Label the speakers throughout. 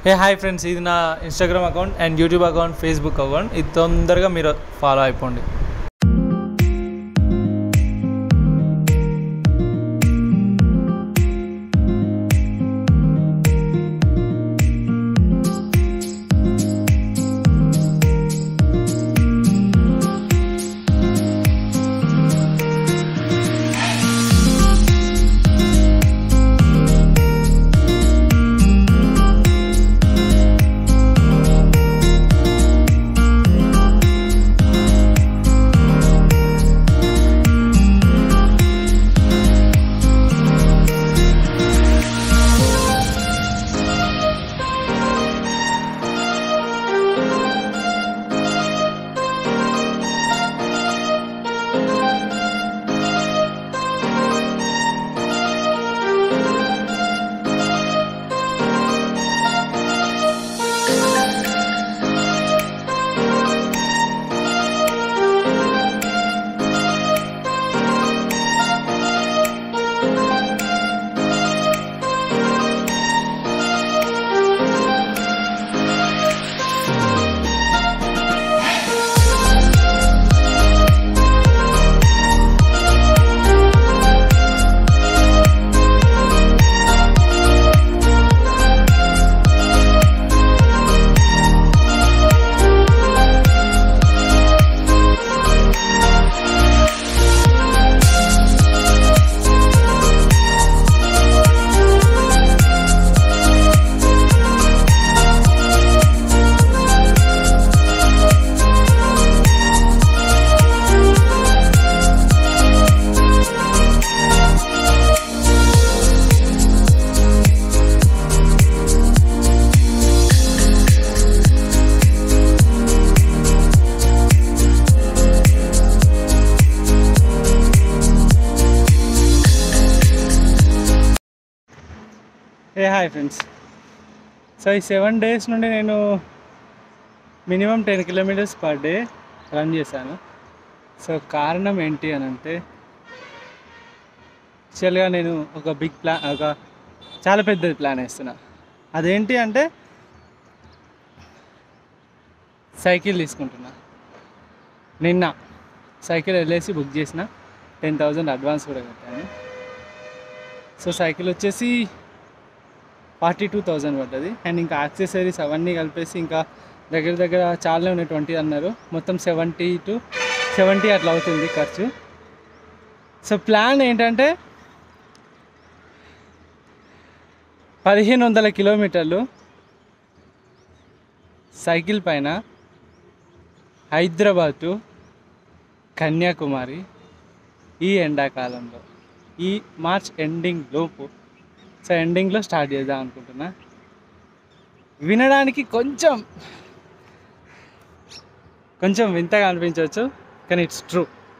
Speaker 1: hey hi friends ఇది నా Instagram account and YouTube account Facebook account ఇది తొందరగా మీరు ఫాలో అయిపోండి ఏ హాయ్ ఫ్రెండ్స్ సో ఈ సెవెన్ డేస్ నుండి నేను minimum ten kilometres per day run చేశాను సో కారణం ఏంటి అని అంటే యాక్చువల్గా నేను ఒక బిగ్ ప్లాన్ ఒక చాలా పెద్దది ప్లాన్ వేస్తున్నా అదేంటి అంటే సైకిల్ తీసుకుంటున్నా నిన్న సైకిల్ వెళ్ళేసి బుక్ చేసిన టెన్ థౌజండ్ అడ్వాన్స్ కూడా కట్టాను సో సైకిల్ వచ్చేసి ఫార్టీ టూ థౌజండ్ పడ్డది అండ్ ఇంకా యాక్సెసరీస్ అవన్నీ కలిపేసి ఇంకా దగ్గర దగ్గర చాలా ఉన్నాయి ట్వంటీ అన్నారు మొత్తం సెవెంటీ టు సెవెంటీ అట్లా అవుతుంది ఖర్చు సో ప్లాన్ ఏంటంటే పదిహేను వందల కిలోమీటర్లు సైకిల్ పైన హైదరాబాద్ టు కన్యాకుమారి ఈ ఎండాకాలంలో ఈ మార్చ్ ఎండింగ్ లోపు సో ఎండింగ్లో స్టార్ట్ చేద్దాం అనుకుంటున్నా వినడానికి కొంచెం కొంచెం వింతగా అనిపించవచ్చు కానీ ఇట్స్ ట్రూ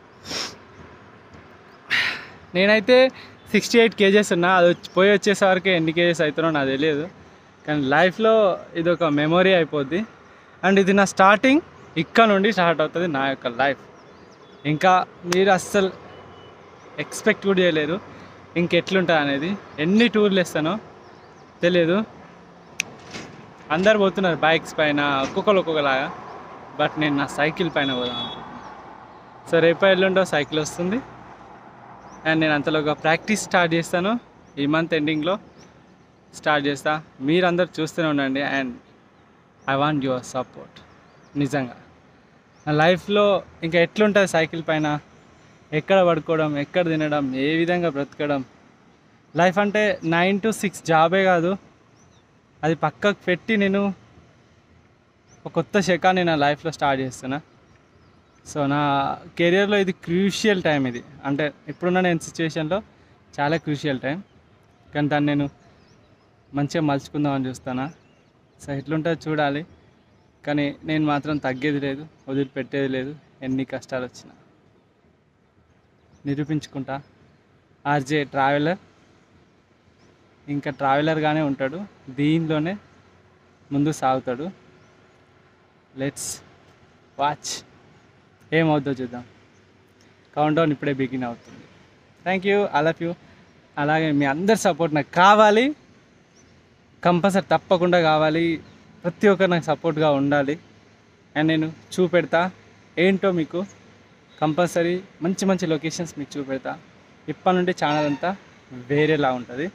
Speaker 1: నేనైతే సిక్స్టీ ఎయిట్ కేజెస్ ఉన్నా అది వచ్చి పోయి వచ్చేసరికి ఎన్ని కేజెస్ అవుతారో నాకు తెలియదు కానీ లైఫ్లో ఇది ఒక మెమొరీ అయిపోద్ది అండ్ ఇది నా స్టార్టింగ్ ఇక్కడ నుండి స్టార్ట్ అవుతుంది నా యొక్క లైఫ్ ఇంకా మీరు అస్సలు ఎక్స్పెక్ట్ కూడా చేయలేరు ఇంకెట్లుంటుంది అనేది ఎన్ని టూర్లు వేస్తానో తెలియదు అందరు పోతున్నారు బైక్స్ పైన ఒక్కొక్కరు ఒక్కొక్కలాగా బట్ నేను నా సైకిల్ పైన పోదాం అనుకుంటున్నాను సో రేపు ఎల్లుండో సైకిల్ వస్తుంది అండ్ నేను అంతలోగా ప్రాక్టీస్ స్టార్ట్ చేస్తాను ఈ మంత్ ఎండింగ్లో స్టార్ట్ చేస్తా మీరందరూ చూస్తూనే ఉండండి and I want your support నిజంగా నా లైఫ్లో ఇంకా ఎట్లుంటుంది సైకిల్ పైన ఎక్కడ పడుకోవడం ఎక్కడ తినడం ఏ విధంగా బ్రతకడం లైఫ్ అంటే నైన్ టు సిక్స్ జాబే కాదు అది పక్కకు పెట్టి నేను ఒక కొత్త శకాన్ని నా లైఫ్లో స్టార్ట్ చేస్తున్నా సో నా కెరియర్లో ఇది క్రూషియల్ టైం ఇది అంటే ఇప్పుడున్న నేను సిచ్యువేషన్లో చాలా క్రూషియల్ టైం కానీ దాన్ని నేను మంచిగా మలుచుకుందామని చూస్తానా సో ఎట్లుంటుందో చూడాలి కానీ నేను మాత్రం తగ్గేది లేదు వదిలిపెట్టేది లేదు ఎన్ని కష్టాలు వచ్చినా నిరూపించుకుంటా ఆర్జే ట్రావెలర్ ఇంకా ట్రావెలర్గానే ఉంటాడు దీనిలోనే ముందు సాగుతాడు లెట్స్ వాచ్ ఏమవుద్దో చూద్దాం కౌంట్ డౌన్ ఇప్పుడే బిగిన్ అవుతుంది thank you I love you అలాగే మీ అందరి సపోర్ట్ నాకు కావాలి కంపల్సరీ తప్పకుండా కావాలి ప్రతి ఒక్కరు నాకు సపోర్ట్గా ఉండాలి అండ్ నేను చూపెడతా ఏంటో మీకు కంపల్సరీ మంచి మంచి లొకేషన్స్ మీకు చూపెడతా ఇప్పటి నుండి ఛానల్ అంతా వేరేలా ఉంటుంది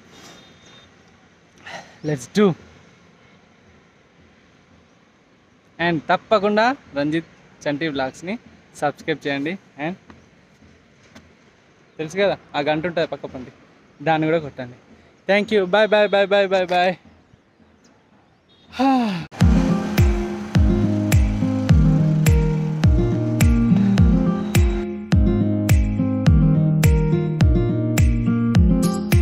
Speaker 1: లెట్స్ డూ అండ్ తప్పకుండా రంజిత్ చంటి బ్లాగ్స్ని సబ్స్క్రైబ్ చేయండి అండ్ తెలుసు కదా ఆ గంట ఉంటుంది పక్క పండి దాన్ని కూడా కొట్టండి thank you bye bye bye bye bye bye